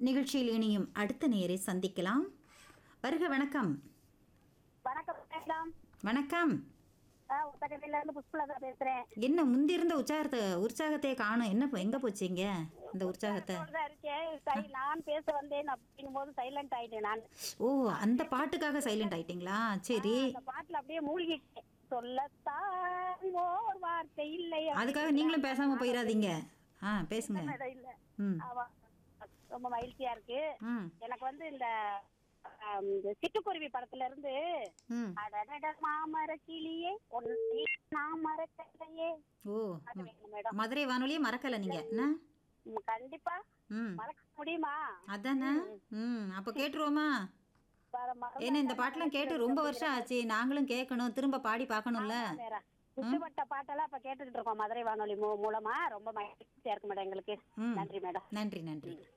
நிகழ்ச்சியில் இனியும் அடுத்த நேரை சந்திக்கலாம் வருக வணக்கம் வணக்கம் மேடம் வணக்கம் உத்தகத்தில இருந்து புஷ்பலதா பேசுறேன் என்ன முந்திருந்த உற்சாகத்தை உற்சாகத்தை காணும் என்ன இப்போ எங்கே போச்சீங்க இந்த உற்சாகத்தை தான் இருக்கேன் சரி நான் பேச வந்தேன் அப்படிங்கும் போது சைலண்ட் ஆயிட்டேன் நான் ஓ அந்த பாட்டுக்காக சைலண்ட் ஆயிட்டீங்களா சரி அந்த பாட்டுல அப்படியே மூழ்கிட்டேன் சொல்லத்தான் ஓர் வார்த்தை இல்லை அதுக்காக நீங்களும் பேசாம போயிடாதீங்க ஆ பேசுங்க மேடம் இல்ல ம் ஆமா ரொம்ப மகிழ்ச்சியா இருக்கு ம் எனக்கு வந்து இந்த ஆம், இந்த சிட்டுக்குருவி படத்துல இருந்து ம் அடடட மாமர கிளியே ஒன்றை நான் மறக்கலையே ஓ அது வேணும் மேடம் மதுரை வானொலியே மறக்கல நீங்க என்ன ம், கண்டிப்பா ம் மறக்க முடியுமா அதானே ம் அப்போ கேட்டுருவோமா வர மறந்தா ஏன்னா இந்த பாட்டெல்லாம் கேட்டு ரொம்ப வருஷம் ஆச்சு நாங்களும் கேட்கணும் திரும்ப பாடி பார்க்கணும்ல வேற சுற்றுவட்ட பாட்டெல்லாம் இப்ப கேட்டுக்கிட்டு இருக்கோம் மதுரை வானொலி மூ- மூலமா ரொம்ப மகிழ்ச்சியா இருக்கு மேடம் எங்களுக்கு ம் நன்றி மேடம் நன்றி நன்றி